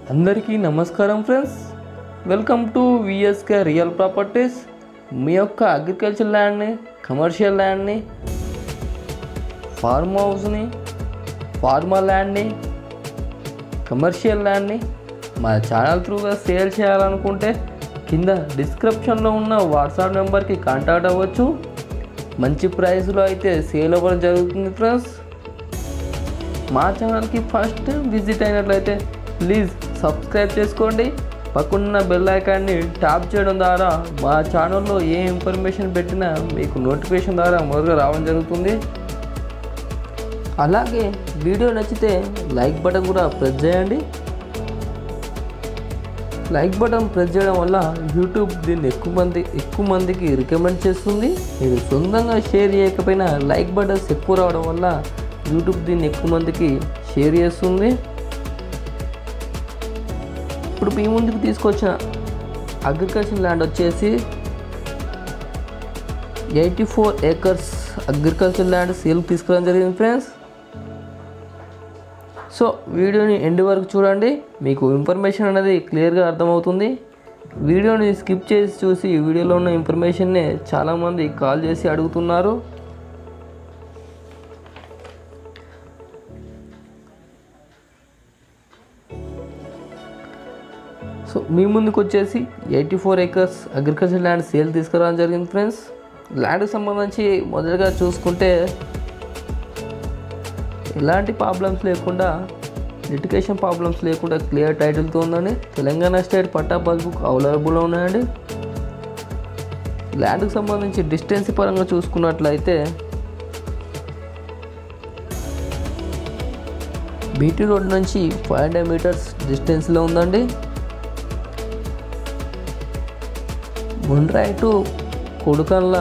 అందరికీ నమస్కారం friends welcome to VSK real properties మీ యొక్క అగ్రికల్చర్ ల్యాండ్ని కమర్షియల్ ల్యాండ్ని ఫార్మ్ హౌస్ని ఫార్మర్ ల్యాండ్ని కమర్షియల్ ల్యాండ్ని మా ఛానల్ త్రూగా సేల్ చేయాలనుకుంటే కింద డిస్క్రిప్షన్లో ఉన్న వాట్సాప్ నెంబర్కి కాంటాక్ట్ అవ్వచ్చు మంచి ప్రైస్లో అయితే సేల్ అవ్వడం జరుగుతుంది ఫ్రెండ్స్ మా ఛానల్కి ఫస్ట్ టైం విజిట్ అయినట్లయితే ప్లీజ్ సబ్స్క్రైబ్ చేసుకోండి పక్కనున్న బెల్ ఐకాన్ని ట్యాప్ చేయడం ద్వారా మా ఛానల్లో ఏ ఇన్ఫర్మేషన్ పెట్టినా మీకు నోటిఫికేషన్ ద్వారా మొదలుగా రావడం జరుగుతుంది అలాగే వీడియో నచ్చితే లైక్ బటన్ కూడా ప్రెస్ చేయండి లైక్ బటన్ ప్రెస్ చేయడం వల్ల యూట్యూబ్ దీన్ని ఎక్కువ మంది ఎక్కువ మందికి రికమెండ్ చేస్తుంది మీరు సొంతంగా షేర్ చేయకపోయినా లైక్ బటన్స్ ఎక్కువ రావడం వల్ల యూట్యూబ్ దీన్ని ఎక్కువ మందికి షేర్ చేస్తుంది ఇప్పుడు మీ ముందుకు తీసుకొచ్చిన అగ్రికల్చర్ ల్యాండ్ వచ్చేసి eighty four acres agriculture land sale తీసుకురావడం జరిగింది ఫ్రెండ్స్ సో వీడియోని ఎండ్ వరకు చూడండి మీకు ఇన్ఫర్మేషన్ అనేది క్లియర్గా అర్థమవుతుంది వీడియోని స్కిప్ చేసి చూసి వీడియోలో ఉన్న ఇన్ఫర్మేషన్నే చాలామంది కాల్ చేసి అడుగుతున్నారు సో మీ ముందుకు వచ్చేసి eighty four acres agriculture land sale తీసుకురావడం జరిగింది ఫ్రెండ్స్ ల్యాండ్కి సంబంధించి మొదటగా చూసుకుంటే ఎలాంటి ప్రాబ్లమ్స్ లేకుండా లిటికేషన్ ప్రాబ్లమ్స్ లేకుండా క్లియర్ టైటిల్తో ఉందండి తెలంగాణ స్టేట్ పట్టా పాస్బుక్ అవైలబుల్లో ఉన్నాయండి ల్యాండ్కి సంబంధించి డిస్టెన్స్ పరంగా చూసుకున్నట్లయితే బీటీ రోడ్ నుంచి ఫైవ్ హండ్రెడ్ మీటర్స్ డిస్టెన్స్లో ఉందండి ముండ్రాయి టు కొడుకల్ల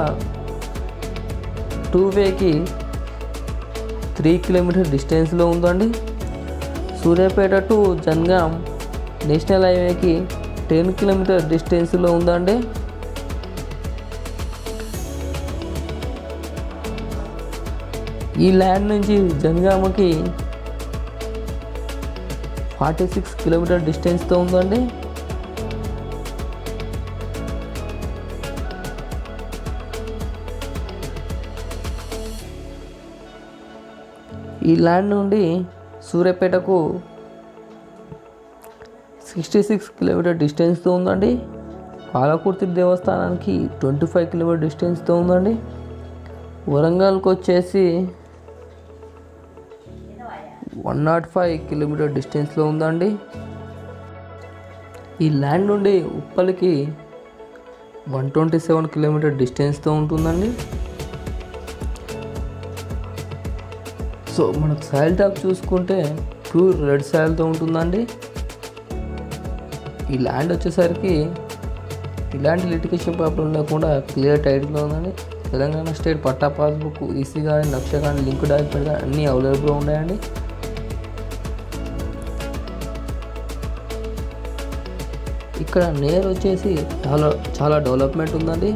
టూ వేకి త్రీ కిలోమీటర్ డిస్టెన్స్లో ఉందండి సూర్యాపేట టు జన్గాం నేషనల్ హైవేకి టెన్ కిలోమీటర్ డిస్టెన్స్లో ఉందండి ఈ ల్యాండ్ నుంచి జన్గామకి ఫార్టీ సిక్స్ కిలోమీటర్ డిస్టెన్స్తో ఉందండి ఈ ల్యాండ్ నుండి సూర్యాపేటకు సిక్స్టీ సిక్స్ కిలోమీటర్ డిస్టెన్స్తో ఉందండి పాలకుర్తి దేవస్థానానికి ట్వంటీ ఫైవ్ కిలోమీటర్ డిస్టెన్స్తో ఉందండి వరంగల్కి వచ్చేసి వన్ నాట్ ఫైవ్ కిలోమీటర్ డిస్టెన్స్లో ఉందండి ఈ ల్యాండ్ నుండి ఉప్పల్కి వన్ ట్వంటీ సెవెన్ కిలోమీటర్ డిస్టెన్స్తో ఉంటుందండి సో మనకు సాయిల్ టాప్ చూసుకుంటే ప్యూర్ రెడ్ సాయిల్తో ఉంటుందండి ఈ ల్యాండ్ వచ్చేసరికి ఇలాంటి లిటికేషన్ ప్రాబ్లం లేకుండా క్లియర్ టైటిల్లో ఉందండి Telangana state patta passbook EC కానీ లక్ష కానీ లింక్ డాక్యుమెంట్ కానీ అన్నీ అవైలబుల్గా ఉన్నాయండి ఇక్కడ నేర్ వచ్చేసి చాలా చాలా డెవలప్మెంట్ ఉందండి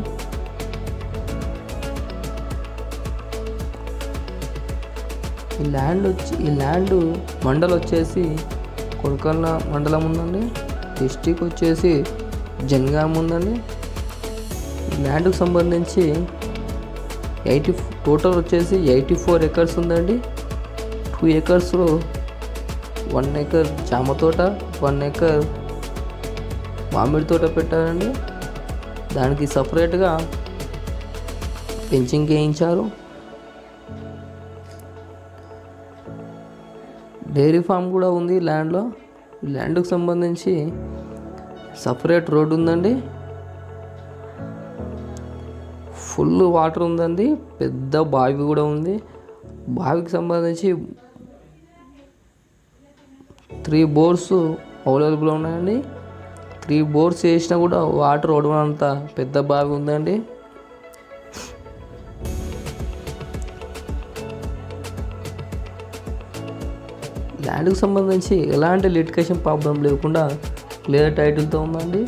ఈ ల్యాండ్ వచ్చి ఈ ల్యాండ్ మండల్ వచ్చేసి కొడకల్ల మండలం ఉందండి డిస్టిక్ వచ్చేసి జనగాం ఉందండి ఈ ల్యాండ్కి సంబంధించి ఎయిటీ టోటల్ వచ్చేసి ఎయిటీ ఫోర్ ఎకర్స్ ఉందండి టూ ఎకర్స్లో వన్ ఎకర్ జామ తోట వన్ ఎకర్ మామిడి తోట పెట్టారండి దానికి సపరేట్గా పెంచింగ్ వేయించారు డైరీ ఫామ్ కూడా ఉంది ల్యాండ్లో ల్యాండ్కి సంబంధించి సపరేట్ రోడ్ ఉందండి ఫుల్ వాటర్ ఉందండి పెద్ద బావి కూడా ఉంది బావికి సంబంధించి త్రీ బోర్స్ అవైలబుల్ ఉన్నాయండి త్రీ బోర్స్ వేసినా కూడా వాటర్ ఒడవనంత పెద్ద బావి ఉందండి ల్యాండ్కి సంబంధించి ఎలాంటి లిటికేషన్ ప్రాబ్లం లేకుండా క్లియర్ టైటిల్తో ఉందండి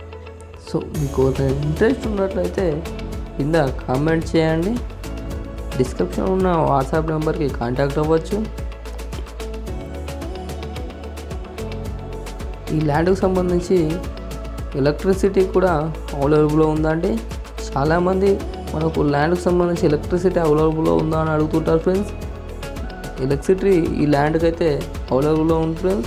సో మీకు ఇంట్రెస్ట్ ఉన్నట్లయితే కింద కామెంట్ చేయండి డిస్క్రిప్షన్ ఉన్న వాట్సాప్ నెంబర్కి కాంటాక్ట్ అవ్వచ్చు ఈ ల్యాండ్కి సంబంధించి ఎలక్ట్రిసిటీ కూడా అవైలబుల్లో ఉందండి చాలామంది మనకు ల్యాండ్కి సంబంధించి ఎలక్ట్రిసిటీ అవైలబుల్లో ఉందా అని అడుగుతుంటారు ఫ్రెండ్స్ ఎలక్ట్రిసిటీ ఈ ల్యాండ్కి అయితే అవైలబుల్లో ఉంది ఫ్రెండ్స్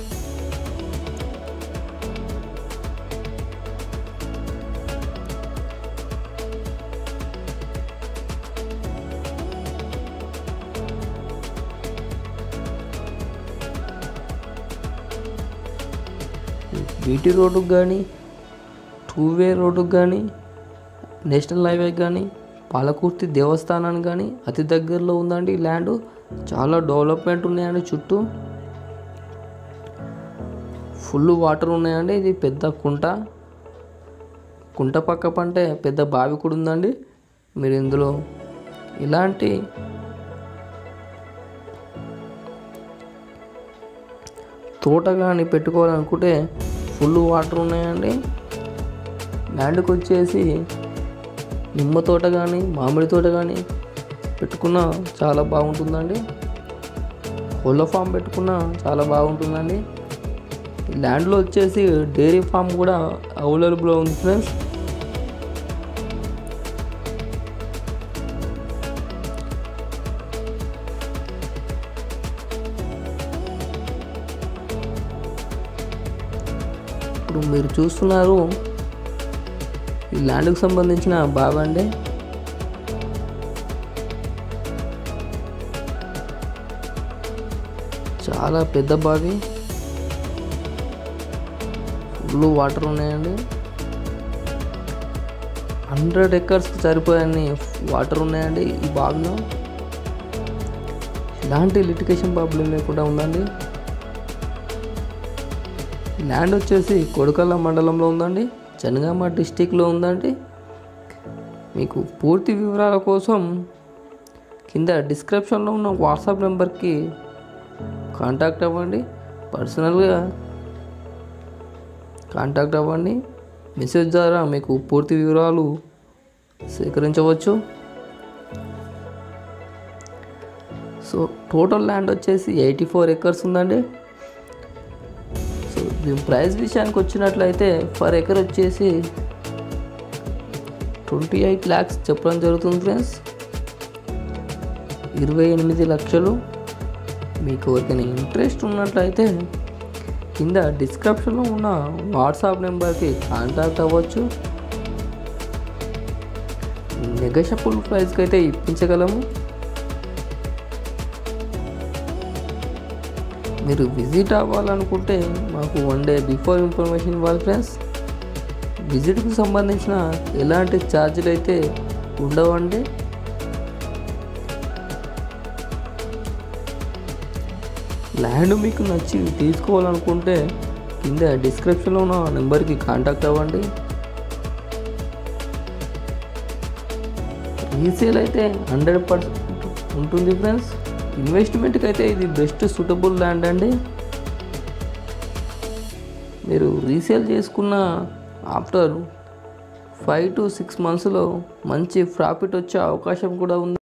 బీటీ రోడ్డుకు కానీ టూ వే రోడ్డుకు కానీ నేషనల్ హైవే కానీ పాలకుర్తి దేవస్థానానికి కానీ అతి దగ్గరలో ఉందండి ఈ ల్యాండ్ చాలా డెవలప్మెంట్ ఉన్నాయండి చుట్టూ ఫుల్ వాటర్ ఉన్నాయండి ఇది పెద్ద కుంట కుంట పక్క పంటే పెద్ద బావి కూడా ఉందండి మీరు ఇందులో ఇలాంటి తోట కానీ పెట్టుకోవాలనుకుంటే ఫుల్ వాటర్ ఉన్నాయండి ల్యాండ్కి వచ్చేసి నిమ్మ తోట కానీ మామిడి తోట కానీ పెట్టుకున్న చాలా బాగుంటుందండి కోళ్ళ ఫామ్ పెట్టుకున్న చాలా బాగుంటుందండి ఈ ల్యాండ్లో వచ్చేసి డైరీ ఫామ్ కూడా అవైలబుల్లో ఉంది ఫ్రెండ్స్ ఇప్పుడు మీరు చూస్తున్నారు ఈ ల్యాండ్కి సంబంధించిన బావి అండి చాలా పెద్ద బావి ఫుల్ వాటర్ ఉన్నాయండి హండ్రెడ్ ఎకర్స్కి సరిపోయని వాటర్ ఉన్నాయండి ఈ బావిలో ఎలాంటి లిటికేషన్ ప్రాబ్లం లేకుండా ఉందండి ల్యాండ్ వచ్చేసి కొడకల్ల మండలంలో ఉందండి జనగామ డిస్టిక్లో ఉందండి మీకు పూర్తి వివరాల కోసం కింద డిస్క్రిప్షన్లో ఉన్న వాట్సాప్ నెంబర్కి కాంటాక్ట్ అవ్వండి పర్సనల్గా కాంటాక్ట్ అవ్వండి మెసేజ్ ద్వారా మీకు పూర్తి వివరాలు సేకరించవచ్చు సో టోటల్ ల్యాండ్ వచ్చేసి ఎయిటీ ఫోర్ ఎకర్స్ ఉందండి సో దీని ప్రైస్ విషయానికి వచ్చినట్లయితే పర్ ఎకర్ వచ్చేసి ట్వంటీ ఎయిట్ ల్యాక్స్ చెప్పడం జరుగుతుంది ఫ్రెండ్స్ ఇరవై ఎనిమిది లక్షలు మీకు ఎవరికైనా ఇంట్రెస్ట్ ఉన్నట్లయితే కింద డిస్క్రిప్షన్లో ఉన్న వాట్సాప్ నెంబర్కి కాంటాక్ట్ అవ్వచ్చు నెగషబుల్ ప్రైస్కి అయితే ఇప్పించగలము మీరు విజిట్ అవ్వాలనుకుంటే మాకు వన్ డే బిఫోర్ ఇన్ఫర్మేషన్ ఇవ్వాలి ఫ్రెండ్స్ విజిట్కి సంబంధించిన ఎలాంటి ఛార్జీలు అయితే ఉండవండి ల్యాండ్ మీకు నచ్చి తీసుకోవాలనుకుంటే కింద డిస్క్రిప్షన్లో ఉన్న నెంబర్కి కాంటాక్ట్ అవ్వండి రీసేల్ అయితే హండ్రెడ్ పర్సెంట్ ఉంటుంది ఫ్రెండ్స్ ఇన్వెస్ట్మెంట్కి అయితే ఇది బెస్ట్ సూటబుల్ ల్యాండ్ అండి మీరు రీసేల్ చేసుకున్న ఆఫ్టర్ ఫైవ్ టు సిక్స్ మంత్స్లో మంచి ప్రాఫిట్ వచ్చే అవకాశం కూడా ఉంది